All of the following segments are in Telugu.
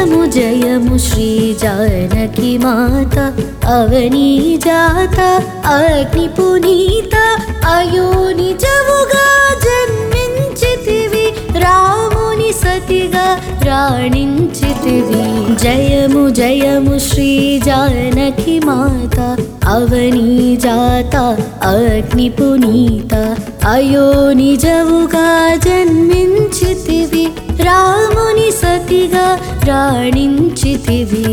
జయము జయము శ్రీ జానకి మాత అవనీ జాత అగ్ని పునీత అయో నిజముగా జన్మించితివి రాముని సతిగా రాణించితివి జయము జయము శ్రీ జానకి మాత అవనీ జాత అగ్ని పునీత అయో నిజముగా జన్మించితివి రాముని సతిగా రాణించితివి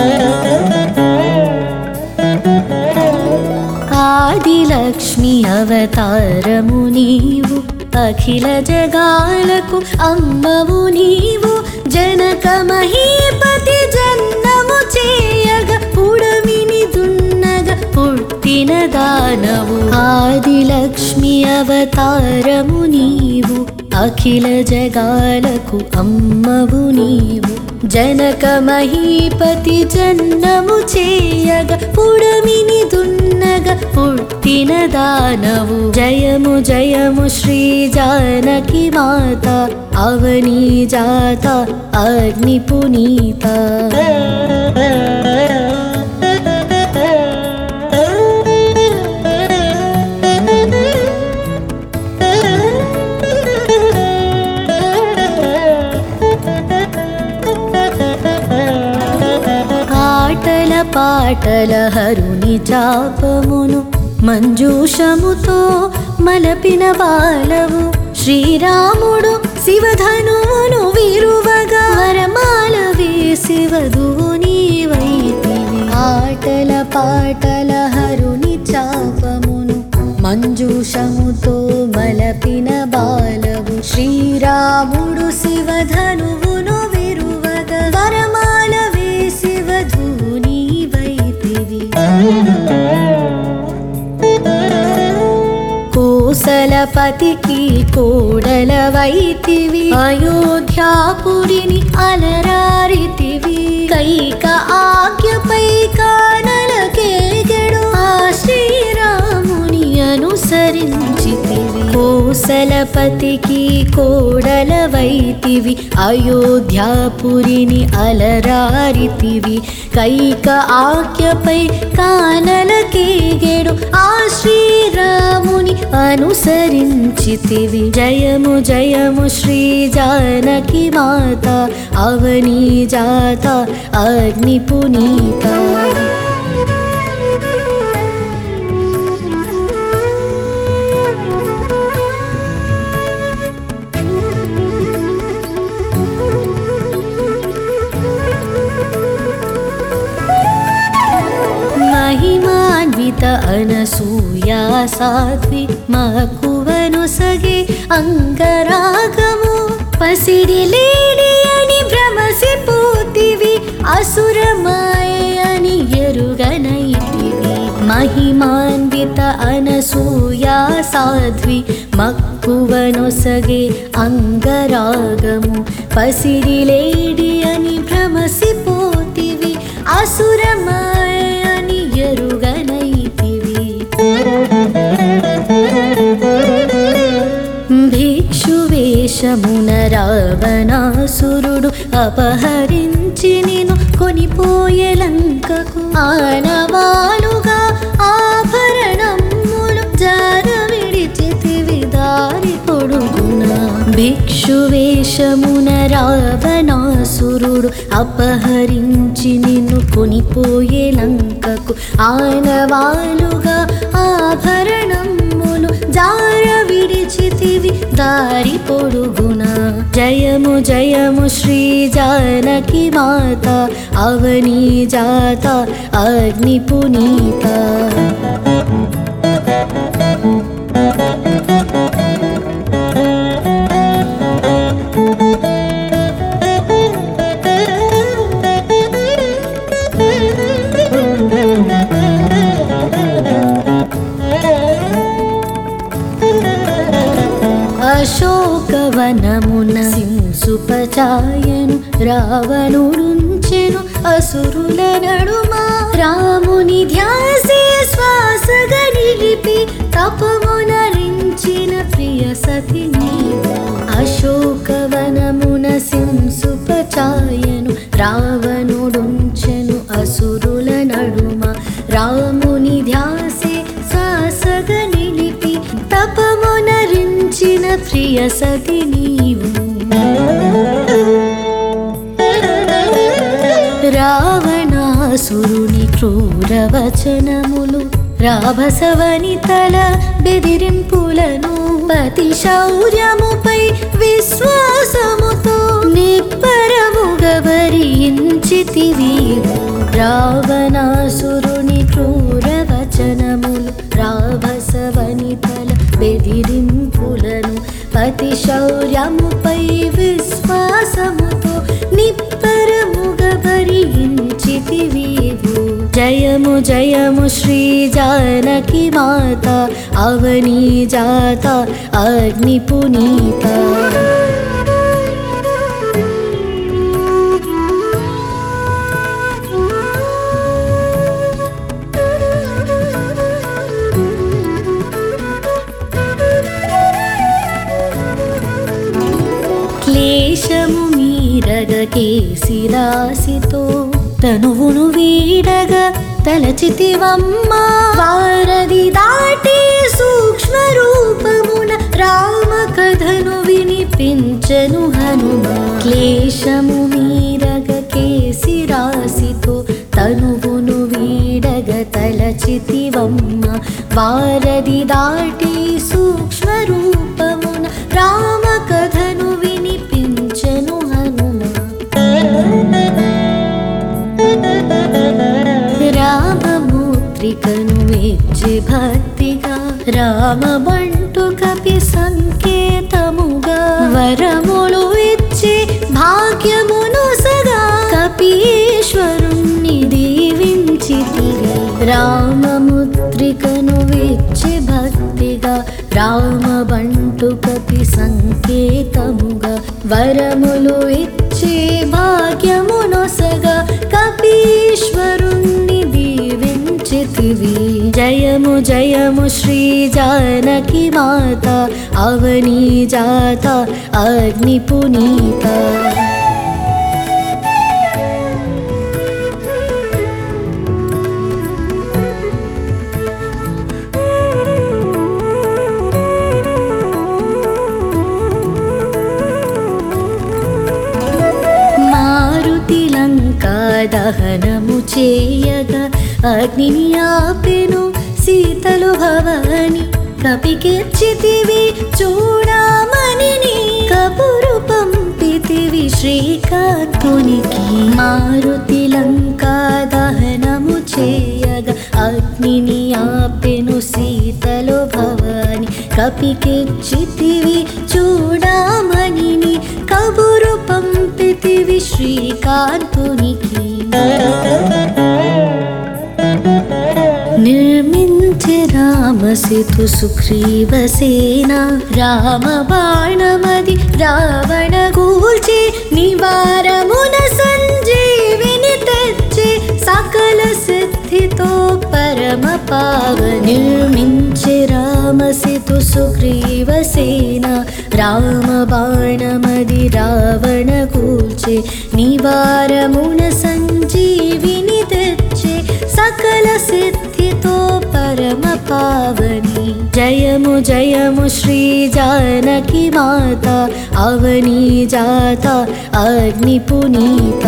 ఆదిలక్ష్మి అవతారము నీవు అఖిల జగాలకు అమ్మవు నీవు జనక మహీపతి జన్మము చేయగ పుడమిని దున్నగ పుట్టిన దానవు ఆదిలక్ష్మి అవతారము నీవు అఖిల జగాలకు అమ్మవు నీవు జనక మహీపతి జన్మము చేయగ పుడమిని దున్నగ పుట్టిన దానవు జయము జయము శ్రీ జానకి మాత అవనీ జాత అగ్ని పునీత ఆటల పాటల హరుని చాపమును మంజూషముతో మలపిన బాలవు శ్రీరాముడు శివధనువును విరువగా వరమాల వేసి వధువు నీవైతివి ఆటల పాటల హరుని చాపమును మంజూషముతో మలపిన బాలవు శ్రీరాముడు శివధనువును విరువగా వరమాల వేసి వధువు నీవైతివి కోసలపతికి కోడల వైతివి అయోధ్యాపురిని అలరారితివి కైక ఆజ్ఞపై కానలకేగెడు ఆ శ్రీరాముని అనుసరించితివి కోసలపతికి కోడల వైతివి అయోధ్యాపురిని అలరారితివి కైక ఆజ్ఞపై కానలకేగెడు ఆ శ్రీరాముని అనుసరించితివి జయము జయము శ్రీ జానకి మాత అవనీ జాత అగ్ని పునీత మహిమాన్విత అనసూయా సాధ్వి మక్కువను సగే అంగరాగము పసిడి లేడి అని భ్రమసిపోతివి అసురమాయ అని ఎరుగనైతివి మహిమాన్విత అనసూయా సాధ్వి మక్కువను సగే అంగరాగము పసిడి లేడి అని భ్రమసిపోతివి అసురమాయ అని ఎరుగనైతివి భిక్షువేషమున రావణాసురుడు అపహరించి నేను కొనిపోయే లంకకు ఆనవాలుగా ఆభరణములు జార విడిచితివి దారి పొడుగున భిక్షువేషమున రావణాసురుడు అపహరించి నిన్ను కొనిపోయే లంకకు ఆనవాలుగా ఆభరణములు జార విడిచితివి దారి పొడుగున జయము జయము శ్రీ జానకి మాత అవనీ జాత అగ్ని పునీత అశోకవనమున సింసుపచాయను రావణుడుంచెను అసురుల నడుమ రాముని ధ్యాసే శ్వాసగా నిలిపి తపమునరించిన ప్రియ సతి నీవు అశోకవనమున సింసుపచాయను రావ క్షత్రియ సతి నీవు రావణాసురుని క్రూర వచనములు రాభసవని తల బెదిరింపులను పతి శౌర్యముపై విశ్వాసముతో నిబ్బరముగా భరించితివి రావణాసురుని క్రూర వచనములు రాభసవని తల బెదిరింపులను పతి శౌర్యముపై విశ్వాసముతో నిబ్బరముగా భరించితివీవు జయము జయము శ్రీ జానకి మాత అవని జాత అగ్ని పునీత క్లేశము మీరగ కేసిరాశితో తనువును వీడగ తలచితివమ్మ వారది దాటి సూక్ష్మ రూపమున రామ కథను వినిపించను హనుమ క్లేశము మీరగ కేసిరాశితో తనువును వీడగ తలచితివమ్మ వారది దాటి సూక్ష్మ రూపమున రామ కథను వినిపించను హనుమ రామమూత్రికను ఇచ్చి భక్తిగా రామ బంటు కపి సంకేతముగా వరములు ఇచ్చి భాగ్యమును సగా కపీశ్వరుణ్ణి దీవించి రామముద్రికను ఇచ్చి భక్తిగా రామ బంటు కపి సంకేతముగా వరములు ఇచ్చి భాగ్యమునొసగా కపీశ్వరుణ్ణి దీవించితివి జయము జయము శ్రీ జానకి మాత అవని జాత అగ్ని పునీత మారుతి లంకా దహనము చేయగా అగ్నిని ఆపెను సీతలు భవని కపికెచ్చితివి చూడమని కబురు పంపితివి శ్రీకాంతునికి మారుతి లంకా దహనము చేయగా అగ్నిని ఆపెను సీతలు భవని కపికెచ్చితివి చూడమని కబురు పంపితివి శ్రీకాంతునికి నిర్మించి రామసేతు సుగ్రీవసేన రామ బాణమది రావణ గూల్చి నివారమున సంజీవిని తెచ్చి సకల సిద్ధితో పరమ పావ నిర్మించి రామసేతు సుగ్రీవసేన రామ బాణమది రావణ గూల్చి నివారమున సంజీవిని తెచ్చి సకల సిద్ధితో పరమ పావని జయము జయము శ్రీ జానకి మాత అవని జాత అగ్ని పునీత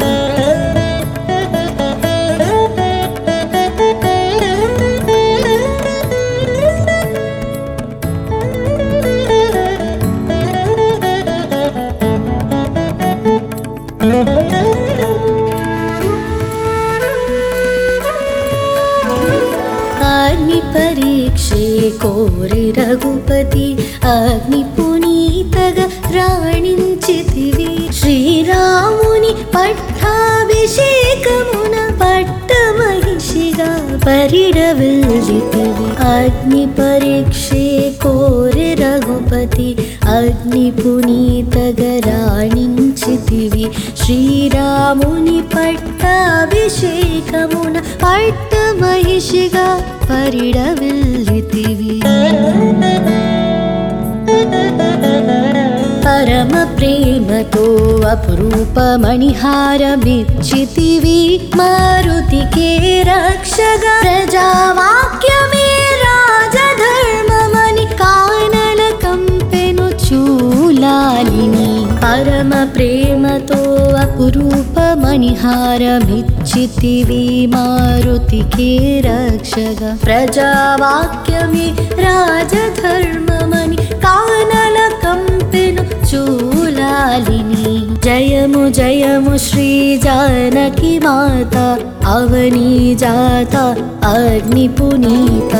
అగ్ని పరీక్షే కోరి రఘుపతి అగ్ని పునీతగా రాణించితివి శ్రీరాముని పట్టాభిషేకమున పట్ట మహిషిగా పరిడవిల్లితివి అగ్ని పరీక్షే కోరి రఘుపతి అగ్ని పునీతగా రాణించితివి శ్రీరాముని పట్టాభిషేకమున పట్ట మహిషిగా పరిడవిల్లితివి పరమ ప్రేమతో అపురూపమణిహారమిచ్చితివి మారుతికే రక్షగా ప్రజావాక్యమే రాజధర్మమని కానల కంపెను ప్రేమతో అపురూపమణిహారమిచ్చితివి మారుతికి రక్షగా ప్రజావాక్యమే రాజధర్మమని కానల కంపెను చూలాలిని జయము జయము శ్రీ జానకి మాత అవని జాత అగ్ని పునీత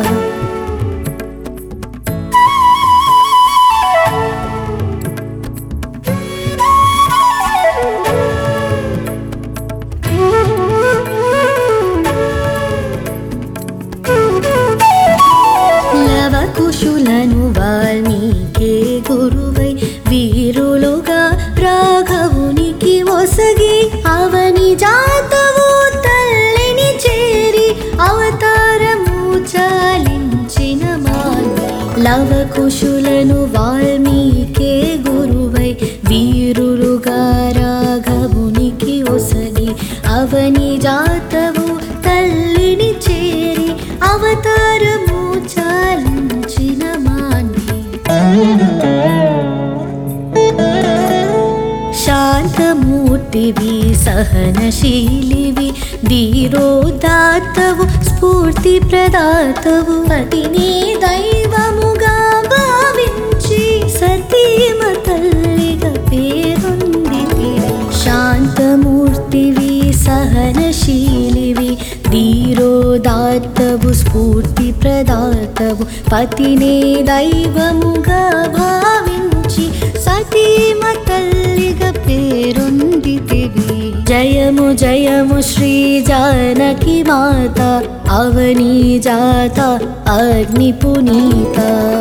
లవకుశులను వాల్మీకే గురువై వీరులుగా రాఘవునికి ఒసగి అవని జాతవు తల్లిని చేరి అవతారము చాలించిన మాన్వి లవకుశులను వాల్మీకే గురువై వీరులుగా రాఘవునికి ఒసగి అవని జాతవు తల్లిని చేరి అవతారము చాలించిన మాన్వి శాంతమూర్తివి సహనశీలివి ధీరోదాతవు స్ఫూర్తి ప్రదాతవు పతిని దైవముగా భావించి సతీమ తల్లిగా పేరొందివి శాంతమూర్తివి సహనశీలివి ధీరోదాతవు స్ఫూర్తి ప్రదాతవు పతినే దైవముగా భావించి సతీమ తల్లిగా పేరొందితివి జయము జయము శ్రీ జానకి మాత అవని జాత అగ్ని పునీత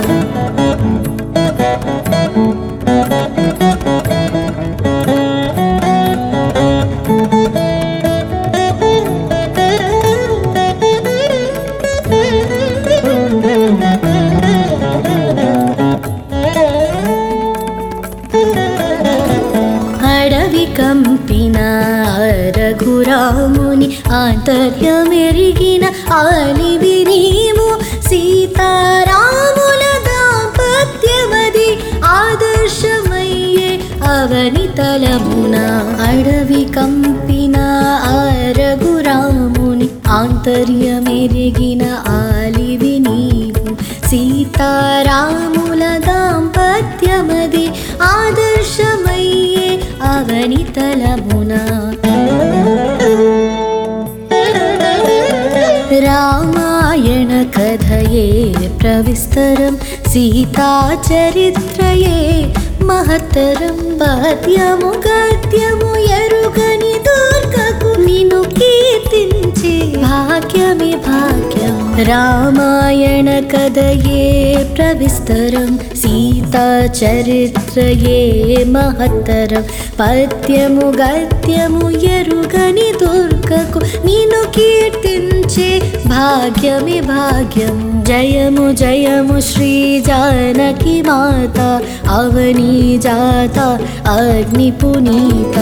అడవి కంపిన రఘురాముని ఆంతర్యమెరిగిన ఆలివి నీవు సీతారాముల దాంపత్యమది ఆదర్శమయ్యే అవని తలమున అడవి కంపిన ఆ రఘురాముని ఆంతర్యమెరిగిన ఆలివి నీవు సీతారాముల దాంపత్యమది ఆదర్శమయ్యే అవని తలమున రామాయణ కథయే ప్రవిస్తరం సీతాచరిత్రయే మహత్తరం పద్యము గద్యము ఎరుగని దుర్గకు నిన్ను కీర్తించే భాగ్యమే భాగ్యం రామాయణ కథయే ప్రవిస్తరం సీతాచరిత్రయే మహత్తరం పద్యము గద్యము ఎరుగని దుర్గకు నిన్ను కీర్తించే భాగ్యమే భాగ్యం జయము జయము శ్రీ జానకి మాత అవని జాత అగ్ని పునీత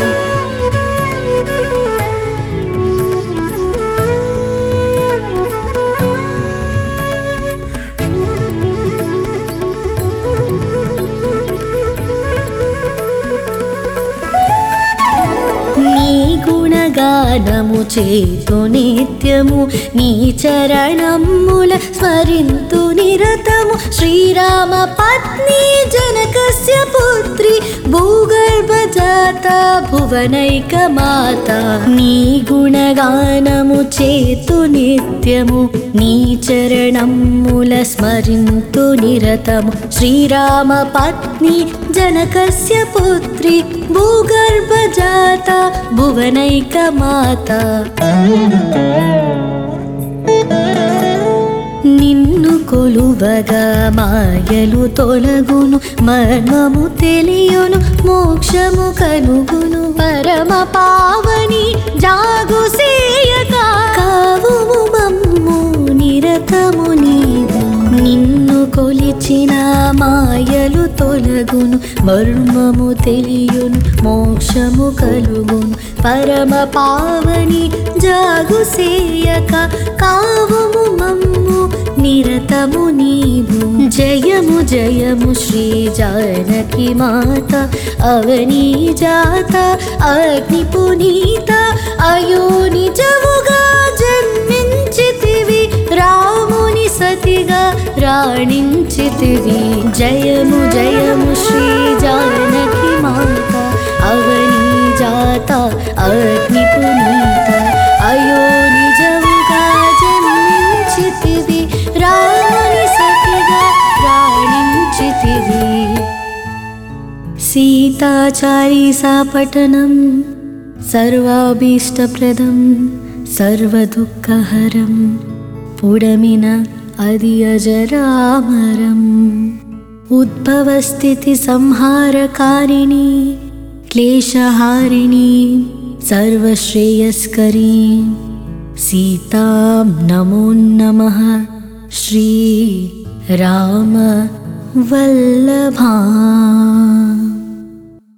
నీ గుణగానము చేతు నిత్యము నీ చరణముల స్మరింతు నిరతము శ్రీరామ పత్ని జనకస్య పుత్రి భూగర్భ జాత భువనైక మాత నీ గుణగానము చేతు నిత్యము నీ చరణముల స్మరింతు నిరతము శ్రీరామ పత్ని జనకస్య పుత్రి భూగర్భ జాత భువనైక మాత నిన్ను కొలువగా మాయలు తొలగును మర్మము తెలియును మోక్షము కనుగును పరమ పావని జాగు సేయక కావుము మమ్ము నిరతము నీవు నిన్ను కొలిచిన మాయలు తొలగును మర్మము తెలియును మోక్షము కలుగును పరమ పావని జాగు సేయక కావుము మమ్ము నిరతము నీవు జయము జయము శ్రీ జానకి మాత అవని జాత అగ్ని పునీత అయో నిజముగా జన్మించితివి రాముని సతిగా రాణించితివి జయము జయము శ్రీ జానకి మాత అవని జాత అగ్ని పునీత అయో నిజముగా జన్మించితివి రాముని సతిగా రాణించితివి సీతాచారీసా పఠనం సర్వాభీష్టప్రదం సర్వదుఃఖహరం పుడమిన అది అజరామరం ఉద్భవస్థితి సంహారకారిణి క్లేశహారిణి సర్వశ్రేయస్కరీ సీతాం నమో నమః శ్రీ రామ వల్లభా